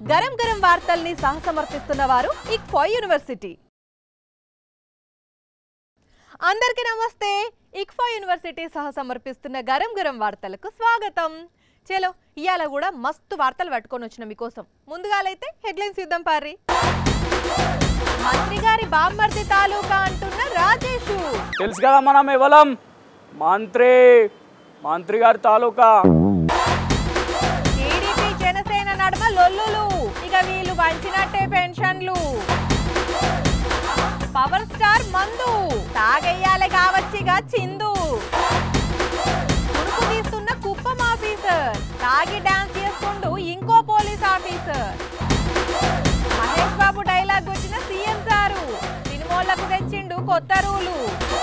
గరం గరం వార్తల్ని సహసమర్పిస్తున్న వారు ఇక్ఫా యూనివర్సిటీ అందరికీ నమస్తే ఇక్ఫా యూనివర్సిటీ సహసమర్పిస్తున్న గరం గరం వార్తలకు స్వాగతం చలో ఇవాళ కూడా మస్తు వార్తలు పట్టుకొని వచ్చిన మీకోసం ముందుగాలైతే హెడ్లైన్స్ ఇద్దాం పారి మంత్రి గారి బామ్మర్ది తాలూకా అంటున్న రాజేషు తెలుసు కదా మనం ఇవ్వలం మంత్రి మంత్రి గారి తాలూకా టీడీపీ జనసేన నడుమ లొల్లులు ఇక వీళ్ళు పంచినట్టే పెన్షన్లు పవర్ స్టార్ మందు తాగెయ్యాలి కావచ్చిగా చిందు ఉడుకు తీస్తున్న కుప్పం ఆఫీసర్ తాగి డాన్స్ చేస్తుండు ఇంకో police officer Mahesh Babu dialogue వచ్చిన సీఎం సారు సినిమాలకు తెచ్చిండు కొత్త రూలు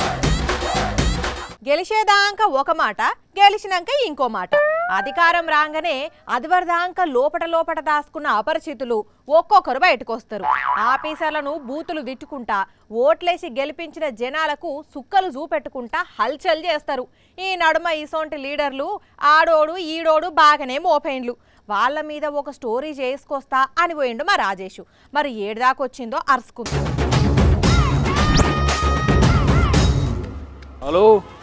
గెలిచేదాంక ఒక మాట గెలిచినాక ఇంకో మాట అధికారం రాగానే అదివరదాంక లోపట లోపట దాసుకున్న అపరిచితులు ఒక్కొక్కరు బయటకు వస్తారు ఆఫీసర్లను బూతులు తిట్టుకుంటా ఓట్లేసి గెలిపించిన జనాలకు సుక్కలు చూపెట్టుకుంటా హల్చల్ చేస్తారు ఈ నడుమ ఇసోంటి లీడర్లు ఆడోడు ఈడోడు బాగానే మోపైండ్లు వాళ్ళ మీద ఒక స్టోరీ చేసుకొస్తా అని పోయిండు మా రాజేషు మరి ఏడుదాకొచ్చిందో అరుసుకుంది హలో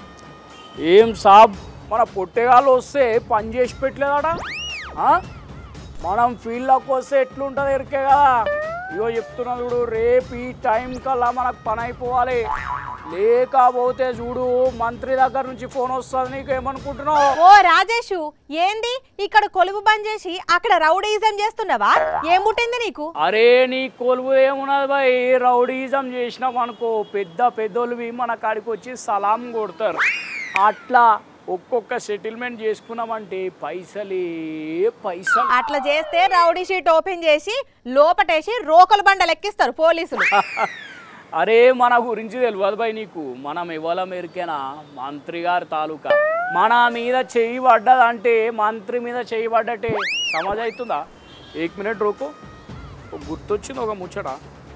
ఏం సాబ్ మన పొట్టేగాళ్ళు వస్తే పని చేసి పెట్టలేదట ఆ? మనం ఫీల్డ్లోకి వస్తే ఎట్లుంటుంది ఎరికే కదా ఇగో చెప్తున్నా చూడు రేపు ఈ టైం కల్లా మనకు పని అయిపోవాలి లేకపోతే చూడు మంత్రి దగ్గర నుంచి ఫోన్ వస్తుంది నీకు ఏమనుకుంటున్నావు ఓ రాజేషు ఏంది ఇక్కడ కొలువు బంద్ చేసి అక్కడ రౌడీజం చేస్తున్నావా ఏం పుట్టింది నీకు అరే నీ కొలువు ఏమున్నది భయ్ రౌడీజం చేసినాం అనుకో పెద్ద పెద్దోళ్ళవి మన కాడికి వచ్చి సలాం కొడతారు అట్లా ఒక్కొక్క సెటిల్మెంట్ చేసుకున్నామంటే పైసలే పైసలు అట్లా చేస్తే రౌడీ షీట్ ఓపెన్ చేసి లోపటేసి రోకలు బండ లెక్కిస్తారు పోలీసులు అరే మన గురించి తెలియదు భయ్ నీకు మనం ఇవాళ మెరికేనా మంత్రి గారి తాలూకా మన మీద చెయ్యి పడ్డదంటే మంత్రి మీద చెయ్యి పడ్డట్టే సమాజ్ అవుతుందా ఏక్ మినిట్ రోకు ఒక గుర్తొచ్చింది ఒక ముచ్చట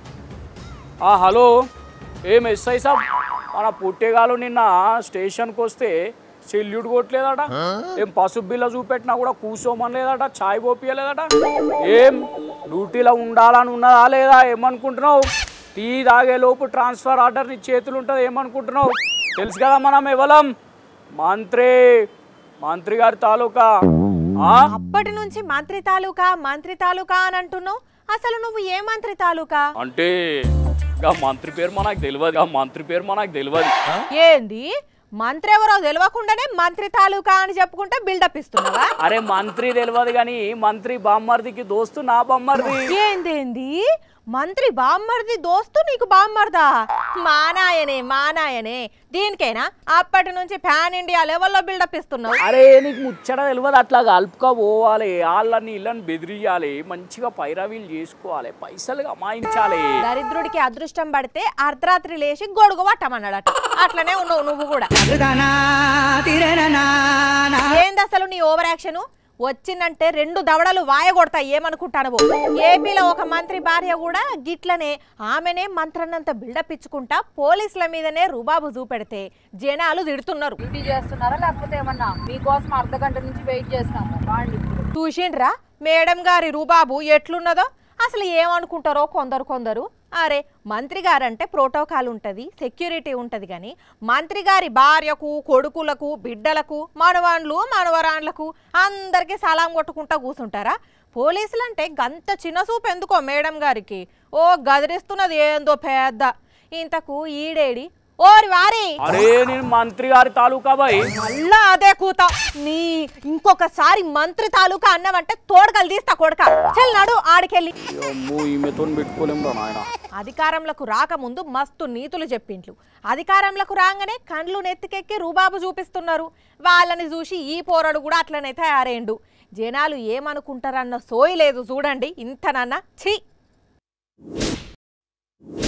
ఆ హలో ఏం ఎస్ఐ సాబ్ మన పుట్టేగాలు నిన్న స్టేషన్కి వస్తే సెల్యూట్ కొట్టలేదట ఏం పసుపు బిల్ల చూపెట్టినా కూడా కూర్చోమని లేదట ఛాయ్ పోపియలేదట ఏం డ్యూటీలో ఉండాలని ఉన్నదా లేదా ఏమనుకుంటున్నావు టీ తాగే లోపు ట్రాన్స్ఫర్ ఆర్డర్ నీ చేతులు ఉంటుంది ఏమనుకుంటున్నావు తెలుసు కదా మనం ఇవ్వలం మంత్రి మంత్రి గారి తాలూకా ఆ? అప్పటి నుంచి మంత్రి తాలూకా మంత్రి తాలూకా అని అంటున్నావు అసలు నువ్వు ఏ మంత్రి తాలూకా అంటే గా మంత్రి పేరు మనకు తెలియదు గా మంత్రి పేరు మనకు తెలియదు ఏంది మంత్రి ఎవరో తెలియకుండానే మంత్రి తాలూకా అని చెప్పుకుంటే బిల్డప్ ఇస్తున్నావా అరే మంత్రి తెలియదు కానీ మంత్రి బామ్మర్దికి దోస్తు నా బామ్మర్ది ఏందేంది మంత్రి బామ్మర్ది దోస్తు నీకు బామ్మర్దా మా నాయనే మా నాయనే దీనికైనా అప్పటి నుంచి ప్యాన్ ఇండియా లెవెల్లో బిల్డప్ ఇస్తున్నావు అరే నీకు ముచ్చట తెలియదు అట్లా కలుపుక పోవాలి వాళ్ళని ఇళ్ళని బెదిరియాలి మంచిగా పైరవీలు చేసుకోవాలి పైసలు అమాయించాలి దరిద్రుడికి అదృష్టం పడితే అర్ధరాత్రి లేచి గొడుగు పట్టమన్నాడట అట్లనే ఉన్నావు నువ్వు కూడా ఏంది అసలు నీ ఓవర్ యాక్షన్ వచ్చిందంటే రెండు దవడలు వాయగొడతాయి ఏమనుకుంటాను ఏపీలో ఒక మంత్రి భార్య కూడా గిట్లనే ఆమెనే మంత్రన్నంత బిల్డప్ ఇచ్చుకుంటా పోలీసుల మీదనే రుబాబు చూపెడితే జనాలు తిడుతున్నారు డ్యూటీ చేస్తున్నారా లేకపోతే ఏమన్నా మీకోసం అర్ధ గంట నుంచి వెయిట్ చేస్తున్నాము వాళ్ళు ఇప్పుడు చూసిండ్రా మేడం గారి రుబాబు ఎట్లున్నదో అసలు ఏమనుకుంటారో కొందరు కొందరు అరే మంత్రి గారంటే ప్రోటోకాల్ ఉంటుంది సెక్యూరిటీ ఉంటుంది కానీ మంత్రి గారి భార్యకు కొడుకులకు బిడ్డలకు మనవాండ్లు మనవరాండ్లకు అందరికీ సలాం కొట్టుకుంటా కూర్చుంటారా పోలీసులు అంటే గంత చిన్న చూపు ఎందుకో మేడం గారికి ఓ గదిరిస్తున్నది ఏందో పెద్ద ఇంతకు ఈడేడి ఓరి వారి అరే నేను మంత్రి గారి తాలూకా బాయ్ మళ్ళా అదే కూత నీ ఇంకొకసారి మంత్రి తాలూకా అన్నవంటే తోడకలు తీస్తా కొడక చెల్నాడు ఆడికెళ్ళి అమ్మో ఈమెతో పెట్టుకోలేము రా నాయన అధికారంలోకి రాకముందు మస్తు నీతులు చెప్పింట్లు అధికారంలోకి రాగానే కండ్లు నెత్తికెక్కి రూబాబు చూపిస్తున్నారు వాళ్ళని చూసి ఈ పోరడు కూడా అట్లనే తయారైండు జనాలు ఏమనుకుంటారన్న సోయి లేదు చూడండి ఇంతనన్నా ఛీ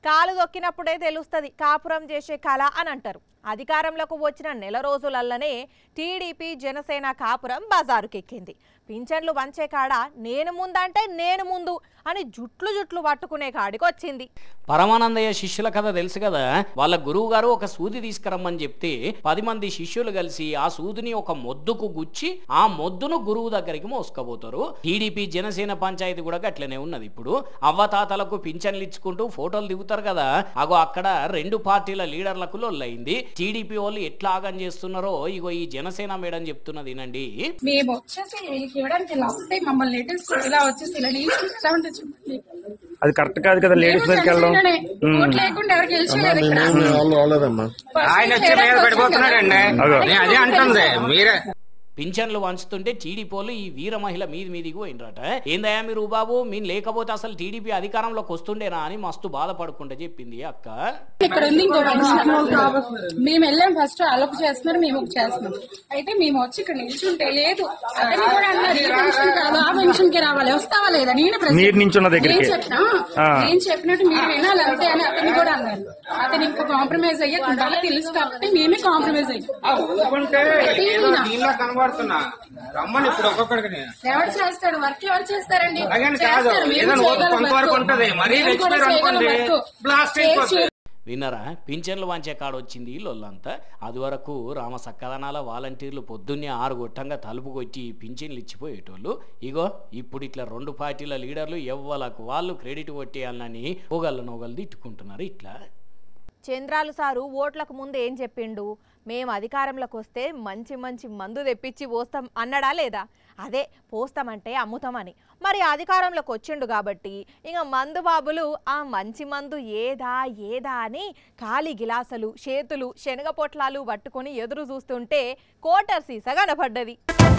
కాలు దొక్కినప్పుడే తెలుస్తుంది కాపురం చేసే కళ అని అంటారు అధికారంలోకి వచ్చిన నెల రోజులల్లనే టీడీపీ జనసేన కాపురం బజారుకెక్కింది పింఛన్లు వంచే కాడ నేను ముందంటే నేను ముందు అని జుట్లు జుట్లు పట్టుకునే కాడికి వచ్చింది పరమానందయ్య శిష్యుల కథ తెలుసు కదా వాళ్ళ గురువు గారు ఒక సూది తీసుకురమ్మని చెప్తే పది మంది శిష్యులు కలిసి ఆ సూదిని ఒక మొద్దుకు గుచ్చి ఆ మొద్దును గురువు దగ్గరికి మోసుకపోతారు టీడీపీ జనసేన పంచాయతీ కూడా గట్లనే ఉన్నది ఇప్పుడు అవ్వతాతలకు పింఛన్లు ఇచ్చుకుంటూ ఫోటోలు దిగుతారు కదా అగో అక్కడ రెండు పార్టీల లీడర్లకు లొల్లయింది టీడీపీ వాళ్ళు ఎట్లా ఆగం చేస్తున్నారో ఇగో ఈ జనసేన మేడం చెప్తున్నది వినండి మేము వచ్చేసి వీళ్ళకి ఇవ్వడానికి ఇలా వస్తే మమ్మల్ని లేటెస్ట్ ఇలా వచ్చేసి ఇలా నిల్చుంటే ఎలా ఉంటుంది చూడండి అది కరెక్ట్ కాదు కదా లేడీస్ దగ్గరికి వెళ్ళడం జనసేననే. ఓట్లు లేకుండా ఎవరు గెలిచలేదు ఇక్కడ వాళ్ళు రాలేదమ్మా ఆయన వచ్చి మీద పడిపోతున్నాడండి అగో. నేను అదే అంటుంది మీరే పింఛన్లు వంచుతుంటే టీడీపీ వాళ్ళు ఈ వీర మహిళ మీది మీదికి పోయినరట ఏందయ్యా మీరు బాబు మీరు లేకపోతే అసలు టీడీపీ అధికారంలోకి వస్తుండేనా అని మస్తు బాధపడుకుంటే చెప్పింది అక్క ఇక్కడ ఉంది ఇంకో పెన్షన్ మేము వెళ్ళాం ఫస్ట్ అలొక చేస్తున్నారు మేము ఒక చేస్తున్నాం అయితే మేము వచ్చి ఇక్కడ నిల్చుంటే లేదు అతను కూడా అన్నారు ఈ పెన్షన్ కాదు ఆ పెన్షన్ కి రావాలి వస్తావా లేదా నేను ప్రశ్న- మీరు నించున్న దగ్గరికి. నేను చెప్పినా ఆ. నేను చెప్పినట్టు మీరు వినాలి అంతే అని అతను కూడా అన్నారు అతను ఇంకా కాంప్రమైజ్ అయ్యే ఉండాలి తెలుసు కాబట్టి మేమే కాంప్రమైజ్ అయ్యాం ఊరుకుంటే ఏదో దీనిలో కనబడుతున్నా రమ్మని ఇప్పుడు ఒక్కొక్కడికి నేను. ఎవరు చేస్తాడు వర్క్ ఎవరు చేస్తారండి అలాగని కాదు చేస్తారు, మేము ఏదైనా ఓపిక చేయగలం కొంతవరకు వర్క్. ఉంటది మరీ మేము కూడా రెచ్చిపోయారు చేయగలం అనుకోండి వర్క్. బ్లాస్ట్ చేసి అయిపోతుంది విన్నరా పింఛన్లు వంచే కాడ వచ్చింది లొల్లంతా అది వరకు రామ సక్కదనాల వాలంటీర్లు పొద్దున్నే ఆరు గొట్టంగా తలుపు కొట్టి పింఛన్లు ఇచ్చిపోయేటోళ్ళు ఇగో ఇప్పుడు ఇట్లా రెండు పార్టీల లీడర్లు ఎవ్వలకు వాళ్ళు క్రెడిట్ కొట్టేయాలని పొగళ్ళు నొగలు తిట్టుకుంటున్నారు ఇట్లా చంద్రాలు సారు ఓట్లకు ముందు ఏం చెప్పిండు మేము అధికారంలోకి వస్తే మంచి మంచి మందు తెప్పించి పోస్తాం అన్నాడా లేదా అదే పోస్తామంటే అమ్ముతామని మరి అధికారంలోకి వచ్చిండు కాబట్టి ఇక మందు బాబులు ఆ మంచి మందు ఏదా ఏదా అని ఖాళీ గిలాసలు చేతులు శనగ పొట్లాలు పట్టుకొని ఎదురు చూస్తుంటే కోటర్ సీస కనపడ్డది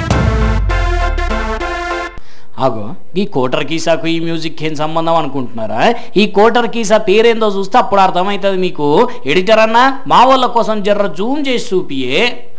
ఆగో ఈ కోటర్ కీసాకు ఈ మ్యూజిక్ ఏం సంబంధం అనుకుంటున్నారా ఈ కోటర్ కీసా పేరేందో చూస్తే అప్పుడు అర్థమవుతుంది మీకు ఎడిటర్ అన్న మా వాళ్ళ కోసం జర్ర జూమ్ చేసి చూపియే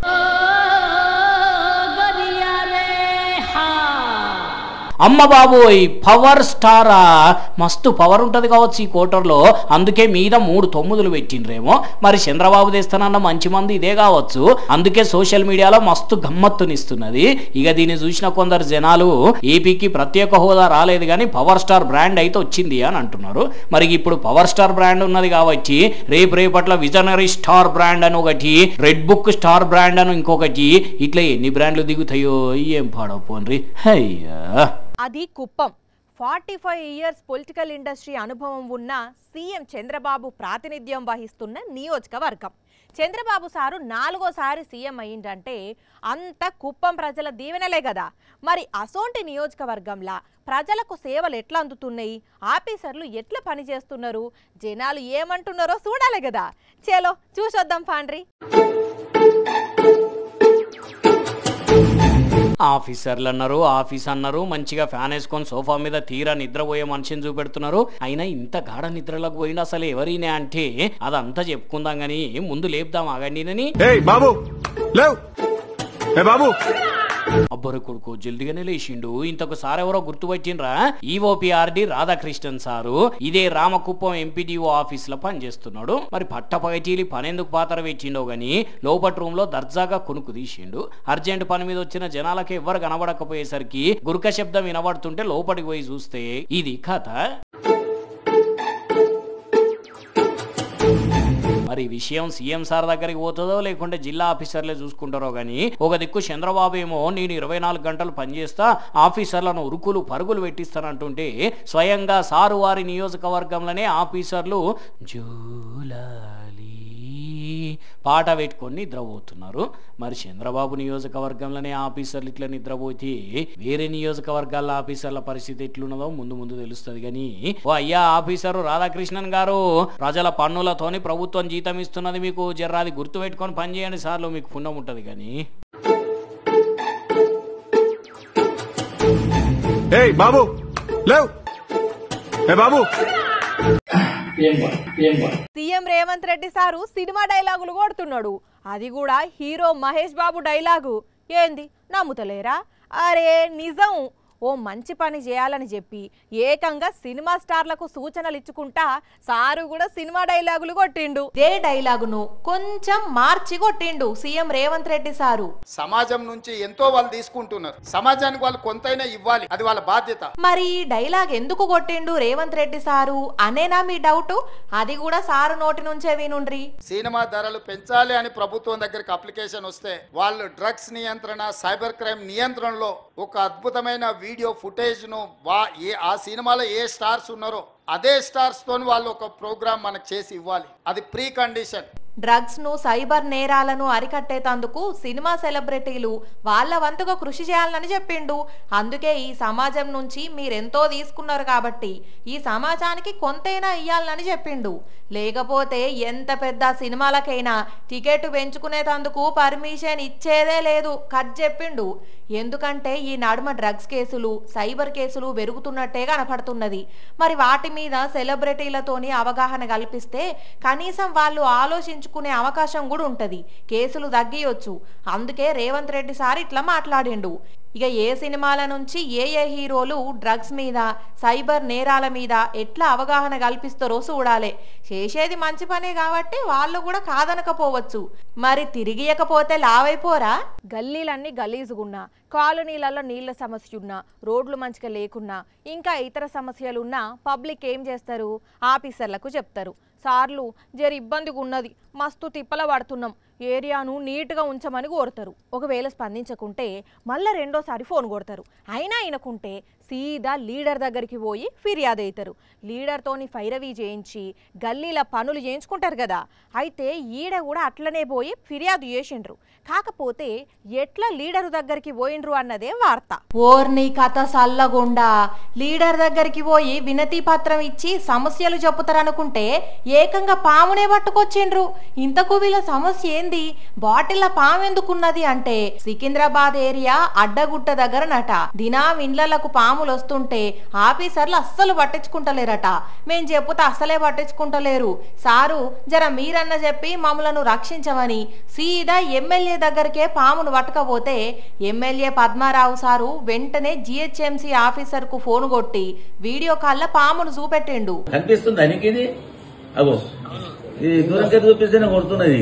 అమ్మ బాబోయ్ పవర్ స్టారా మస్తు పవర్ ఉంటది కావచ్చు ఈ కోటర్లో అందుకే మీద మూడు తొమ్మిదిలు పెట్టిండ్రేమో మరి చంద్రబాబు తెస్తానన్న మంచి మంది ఇదే కావచ్చు అందుకే సోషల్ మీడియాలో మస్తు గమ్మత్తునిస్తున్నది ఇక దీన్ని చూసిన కొందరు జనాలు ఏపీకి ప్రత్యేక హోదా రాలేదు కానీ పవర్ స్టార్ బ్రాండ్ అయితే వచ్చింది అని అంటున్నారు మరి ఇప్పుడు పవర్ స్టార్ బ్రాండ్ ఉన్నది కాబట్టి రేపు రేపట్ల విజనరీ స్టార్ బ్రాండ్ అని ఒకటి రెడ్ బుక్ స్టార్ బ్రాండ్ అని ఇంకొకటి ఇట్లా ఎన్ని బ్రాండ్లు దిగుతాయో ఏం పాడపోన్రి అయ్యా అది Kuppam forty five years political industry అనుభవం ఉన్న సీఎం చంద్రబాబు ప్రాతినిధ్యం వహిస్తున్న నియోజకవర్గం చంద్రబాబు సారు నాలుగోసారి సీఎం అయ్యిందంటే అంత కుప్పం ప్రజల దీవెనలే కదా మరి అసోంటి నియోజకవర్గంలా ప్రజలకు సేవలు ఎట్లా అందుతున్నాయి ఆఫీసర్లు ఎట్లా పనిచేస్తున్నారు జనాలు ఏమంటున్నారో చూడాలి కదా చేలో చూసొద్దాం పాండ్రి ఆఫీసర్లు అన్నారు ఆఫీస్ అన్నారు మంచిగా ఫ్యాన్ వేసుకొని సోఫా మీద తీరా నిద్రపోయే మనిషిని చూపెడుతున్నారు అయినా ఇంత గాఢ నిద్రలోకి పోయిన అసలు ఎవరినే అంటే అదంతా చెప్పుకుందాం గానీ ముందు లేపుదాం ఆగండినని ఏయ్ బాబు లేవ్ ఏ బాబు అబ్బరు కొడుకు జల్దిగానే లేచిండు ఇంతకు సార్ ఎవరో గుర్తుపట్టినరా ఈఓపిఆర్డి రాధాకృష్ణన్ సారు ఇదే రామకుప్పం ఎంపీడీఓ ఆఫీస్ లో పనిచేస్తున్నాడు మరి పట్టపగటీలి పనెందుకు పాత్ర పెట్టిండో గాని లోపటి రూమ్ లో దర్జాగా కొనుక్కు తీసిండు అర్జెంట్ పని మీద వచ్చిన జనాలకి ఎవ్వరు కనబడకపోయేసరికి గురుక శబ్దం వినబడుతుంటే లోపలికి పోయి చూస్తే ఇది కథ మరి ఈ విషయం సీఎం సార్ దగ్గరికి పోతుందో లేకుంటే జిల్లా ఆఫీసర్లే చూసుకుంటారో గానీ ఒక దిక్కు చంద్రబాబు ఏమో నేను ఇరవై నాలుగు గంటలు పనిచేస్తా ఆఫీసర్లను ఉరుకులు పరుగులు పెట్టిస్తానంటుంటే స్వయంగా సారు వారి నియోజకవర్గంలోనే ఆఫీసర్లు జూలాలి పాట పెట్టుకొని నిద్రపోతున్నారు మరి చంద్రబాబు నియోజకవర్గంలోనే ఆఫీసర్లు ఇట్లా నిద్రపోతే వేరే నియోజకవర్గాల ఆఫీసర్ల పరిస్థితి ఎట్లున్నదో ముందు ముందు తెలుస్తుంది కానీ ఓ అయ్యా ఆఫీసరు రాధాకృష్ణన్ గారు ప్రజల పన్నులతోని ప్రభుత్వం జీతం ఇస్తున్నది మీకు జర్రాది గుర్తు పెట్టుకొని పనిచేయండి సార్లు మీకు పుణ్యం ఉంటుంది కానీ ఏయ్ బాబు లేవ్ ఏ బాబు CM Revanth Reddy sir cinema డైలాగులు కొడుతున్నాడు అది కూడా హీరో మహేష్ బాబు డైలాగు ఏంది నమ్ముతలేరా అరే నిజం ఓ మంచి పని చేయాలని చెప్పి ఏకంగా సినిమా స్టార్లకు సూచనలు ఇచ్చుకుంటా సారు కూడా సినిమా డైలాగులు కొట్టిండు ఏ డైలాగును కొంచెం మార్చి కొట్టిండు సీఎం రేవంత్ రెడ్డి సారు సమాజం నుంచి ఎంతో వాళ్ళు తీసుకుంటున్నారు సమాజానికి వాళ్ళు కొంతైనా ఇవ్వాలి అది వాళ్ళ బాధ్యత మరి ఈ డైలాగ్ ఎందుకు కొట్టిండు రేవంత్ రెడ్డి సారు అనేనా మీ డౌట్ అది కూడా సారు నోటి నుంచే వినుండ్రి సినిమా ధరలు పెంచాలి అని ప్రభుత్వం దగ్గరికి అప్లికేషన్ వస్తే వాళ్ళు డ్రగ్స్ నియంత్రణ సైబర్ క్రైమ్ నియంత్రణలో ఒక అద్భుతమైన వీడియో ఫుటేజ్ ను వా ఏ ఆ సినిమాలో ఏ స్టార్స్ ఉన్నారో అదే స్టార్స్ తోని వాళ్ళు ఒక ప్రోగ్రామ్ మనకు చేసి ఇవ్వాలి అది ప్రీ కండిషన్ డ్రగ్స్ ను సైబర్ నేరాలను అరికట్టేతందుకు సినిమా సెలబ్రిటీలు వాళ్ళ వంతుగా కృషి చేయాలని చెప్పిండు అందుకే ఈ సమాజం నుంచి మీరెంతో తీసుకున్నారు కాబట్టి ఈ సమాజానికి కొంతైనా ఇయ్యాలని చెప్పిండు లేకపోతే ఎంత పెద్ద సినిమాలకైనా టికెట్ పెంచుకునేటందుకు పర్మిషన్ ఇచ్చేదే లేదు కట్ చెప్పిండు ఎందుకంటే ఈ నడుమ డ్రగ్స్ కేసులు సైబర్ కేసులు పెరుగుతున్నట్టే కనపడుతున్నది మరి వాటి మీద సెలబ్రిటీలతోని అవగాహన కల్పిస్తే కనీసం వాళ్ళు ఆలోచించుకునే అవకాశం కూడా ఉంటది కేసులు తగ్గియొచ్చు అందుకే రేవంత్ రెడ్డి సార్ ఇట్లా మాట్లాడిండు ఇక ఏ సినిమాల నుంచి ఏ ఏ హీరోలు డ్రగ్స్ మీద సైబర్ నేరాల మీద ఎట్లా అవగాహన కల్పిస్తారో చూడాలి చేసేది మంచి పనే కాబట్టి వాళ్ళు కూడా కాదనకపోవచ్చు మరి తిరిగియకపోతే లావైపోరా గల్లీలన్నీ గలీజుగున్నా కాలనీలలో నీళ్ల సమస్య ఉన్నా రోడ్లు మంచిగా లేకున్నా ఇంకా ఇతర సమస్యలున్నా పబ్లిక్ ఏం చేస్తారు ఆఫీసర్లకు చెప్తారు సార్లు జర ఇబ్బందిగా ఉన్నది మస్తు తిప్పల పడుతున్నాం ఏరియాను నీట్గా ఉంచమని కోరుతారు ఒకవేళ స్పందించకుంటే మళ్ళీ రెండోసారి ఫోన్ కొడతారు అయినా అయినకుంటే సీదా లీడర్ దగ్గరికి పోయి ఫిర్యాదు అవుతారు లీడర్తోని ఫైరవీ చేయించి గల్లీల పనులు చేయించుకుంటారు కదా అయితే ఈడ కూడా అట్లనే పోయి ఫిర్యాదు చేసిండ్రు కాకపోతే ఎట్లా లీడరు దగ్గరికి పోయిండ్రు అన్నదే వార్త ఓర్ని కథ సల్లగుండా లీడర్ దగ్గరికి పోయి వినతి పత్రం ఇచ్చి సమస్యలు చెప్పుతారనుకుంటే ఏకంగా పామునే పట్టుకొచ్చిండ్రు ఇంతకు వీళ్ళ సమస్య ఏంది బాటిల్ల పాము ఎందుకున్నది అంటే సికింద్రాబాద్ ఏరియా అడ్డగుట్ట దగ్గరనట దినాం ఇండ్లకు పాములు వస్తుంటే ఆఫీసర్లు అస్సలు పట్టించుకుంటలేరట మేం చెప్పుతే అస్సలే పట్టించుకుంటలేరు సారు జర మీరన్న చెప్పి మమ్మలను రక్షించమని సీదా ఎమ్మెల్యే దగ్గరికే పామును పట్టకపోతే ఎమ్మెల్యే పద్మారావు సారు వెంటనే జిహెచ్ఎంసీ ఆఫీసర్ కు ఫోన్ కొట్టి వీడియో కాల్లో పామును చూపెట్టిండు కనిపిస్తుందా నీకు ఇది అగో ఇది దూరంగా చూపిస్తేనే కొడుతున్నది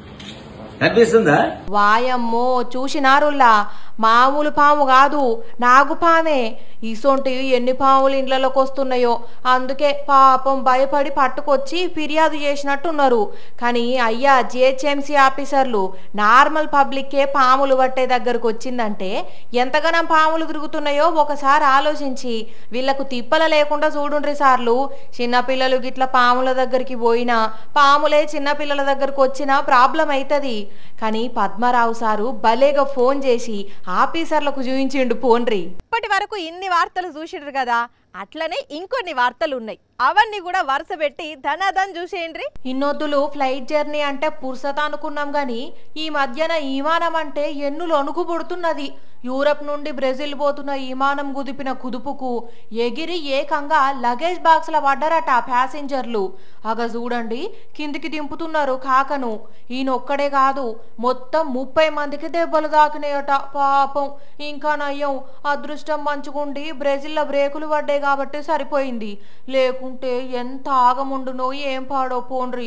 కనిపిస్తుందా వాయమ్మో చూసినారుల్లా మామూలు పాము కాదు నాగు పామే ఇసొంటి ఎన్ని పాములు ఇండ్లలోకి వస్తున్నాయో అందుకే పాపం భయపడి పట్టుకొచ్చి ఫిర్యాదు చేసినట్టున్నారు కానీ అయ్యా జిహెచ్ఎంసీ ఆఫీసర్లు నార్మల్ పబ్లిక్కే పాములు పట్టే దగ్గరకు వచ్చిందంటే ఎంతగానం పాములు తిరుగుతున్నాయో ఒకసారి ఆలోచించి వీళ్ళకు తిప్పల లేకుండా చూడుండ్రి సార్లు చిన్నపిల్లలు గిట్ల పాముల దగ్గరికి పోయినా పాములే చిన్నపిల్లల దగ్గరకు వచ్చినా ప్రాబ్లం అవుతుంది కానీ పద్మారావు సారు భలేగా ఫోన్ చేసి ఆఫీసర్లకు చూపించిండు పోన్రి ఇప్పటి వరకు ఇన్ని వార్తలు చూసిండ్రు కదా అట్లనే ఇంకొన్ని వార్తలు ఉన్నాయి అవన్నీ కూడా వరుస పెట్టి ధనాధన్ చూసేయండ్రి ఇన్నొద్దులు ఫ్లైట్ జర్నీ అంటే పురుసత అనుకున్నాం గాని ఈ మధ్యన విమానం అంటే ఎన్నులు అణుకు పుడుతున్నది యూరప్ నుండి బ్రెజిల్ పోతున్న విమానం కుదిపిన కుదుపుకు ఎగిరి ఏకంగా లగేజ్ బాక్స్ల పడ్డారట ప్యాసింజర్లు అగ చూడండి కిందికి దింపుతున్నారు కాకను ఈయనొక్కడే కాదు మొత్తం ముప్పై మందికి దెబ్బలు తాకినాయట పాపం ఇంకా నయ్యం అదృష్టం మంచుకుండి బ్రెజిల్లో బ్రేకులు పడ్డాయి కాబట్టి సరిపోయింది లేకుంటే ఎంత ఆగముండునో ఏం పాడో పోన్రి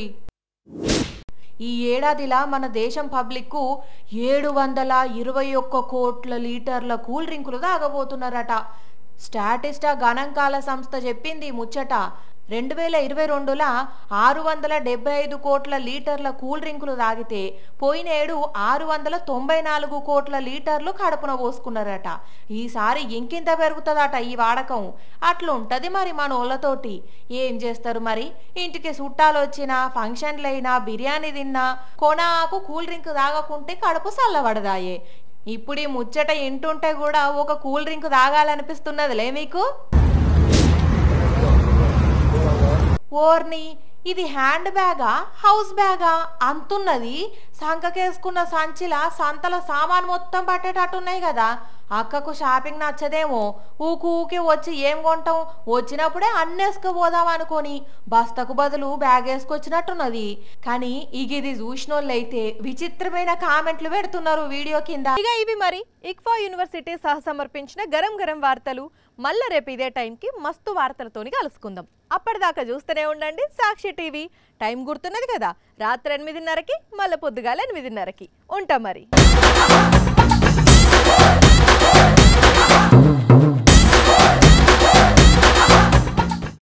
ఈ ఏడాదిలా మన దేశం పబ్లిక్కు ఏడు వందల ఇరవై ఒక్క కోట్ల లీటర్ల కూల్ డ్రింకులు తాగబోతున్నారట స్టాటిస్టా గణాంకాల సంస్థ చెప్పింది ఈ ముచ్చట రెండు వేల ఇరవై రెండులా ఆరు వందల డెబ్బై ఐదు కోట్ల లీటర్ల కూల్ డ్రింకులు తాగితే పోయిన ఏడు ఆరు వందల తొంభై నాలుగు కోట్ల లీటర్లు కడుపున పోసుకున్నారట ఈసారి ఇంకింత పెరుగుతుందట ఈ వాడకం అట్లుంటది మరి మన ఓళ్ళతోటి ఏం చేస్తారు మరి ఇంటికి చుట్టాలు వచ్చినా ఫంక్షన్లైనా బిర్యానీ తిన్నా కొనాకు కూల్ డ్రింక్ తాగకుంటే కడుపు చల్లబడదాయే ఇప్పుడు ఈ ముచ్చట ఇంటుంటే కూడా ఒక కూల్ డ్రింక్ తాగాలనిపిస్తున్నదిలే మీకు ఓర్ని ఇది హ్యాండ్ బ్యాగా హౌస్ బ్యాగా అంతున్నది సంకకేసుకున్న సంచిలా సంతల సామాన్ మొత్తం పట్టేటట్టున్నాయి కదా అక్కకు షాపింగ్ నచ్చదేమో ఊకు ఊకి వచ్చి ఏం కొంటాం వచ్చినప్పుడే అన్నేసుకుపోదాం అనుకొని బస్తకు బదులు బ్యాగ్ వేసుకొచ్చినట్టున్నది కానీ ఇక ఇది చూసినోళ్ళైతే విచిత్రమైన కామెంట్లు పెడుతున్నారు వీడియో కింద ఇక ఇవి మరి ఇక్ఫా యూనివర్సిటీ సహ సమర్పించిన గరం గరం వార్తలు మళ్ళా రేపు ఇదే టైంకి మస్తు వార్తలతోని కలుసుకుందాం అప్పటిదాకా చూస్తూనే ఉండండి సాక్షి టీవీ టైం గుర్తున్నది కదా రాత్రి ఎనిమిదిన్నరకి మళ్ళీ పొద్దుగాల ఎనిమిదిన్నరకి ఉంటాం మరి